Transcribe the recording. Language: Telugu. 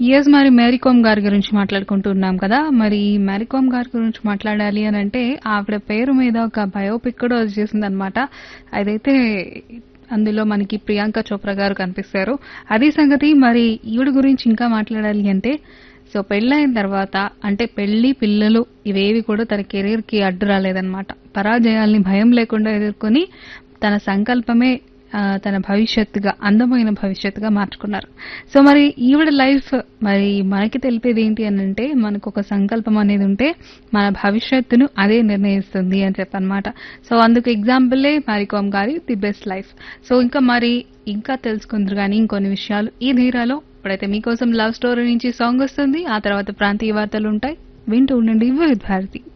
ఎస్ మరి మేరీకామ్ గారి గురించి మాట్లాడుకుంటున్నాం కదా మరి మేరీకామ్ గారి గురించి మాట్లాడాలి అని అంటే ఆవిడ పేరు మీద ఒక బయోపిక్ కూడా వచ్చేసింది అనమాట అదైతే అందులో మనకి ప్రియాంక చోప్రా గారు కనిపిస్తారు అదే సంగతి మరి ఈవిడ గురించి ఇంకా మాట్లాడాలి అంటే సో పెళ్ళైన తర్వాత అంటే పెళ్లి పిల్లలు ఇవేవి కూడా తన కెరీర్ కి అడ్డు రాలేదన్నమాట పరాజయాల్ని భయం లేకుండా ఎదుర్కొని తన సంకల్పమే ఆ, తన భవిష్యత్తుగా అందమైన భవిష్యత్తుగా మార్చుకున్నారు సో మరి ఈవిడ లైఫ్ మరి మనకి తెలిపేది ఏంటి అని అంటే మనకు ఒక సంకల్పం అనేది ఉంటే మన భవిష్యత్తును అదే నిర్ణయిస్తుంది అని చెప్పనమాట సో అందుకు ఎగ్జాంపులే మారికామ్ గారి ది బెస్ట్ లైఫ్ సో ఇంకా మరి ఇంకా తెలుసుకుందరు కానీ ఇంకొన్ని విషయాలు ఈ ధీరాలో ఇప్పుడైతే మీకోసం లవ్ స్టోరీ నుంచి సాంగ్ వస్తుంది ఆ తర్వాత ప్రాంతీయ వార్తలు ఉంటాయి వింటూ ఉండండి వివిధ భారతి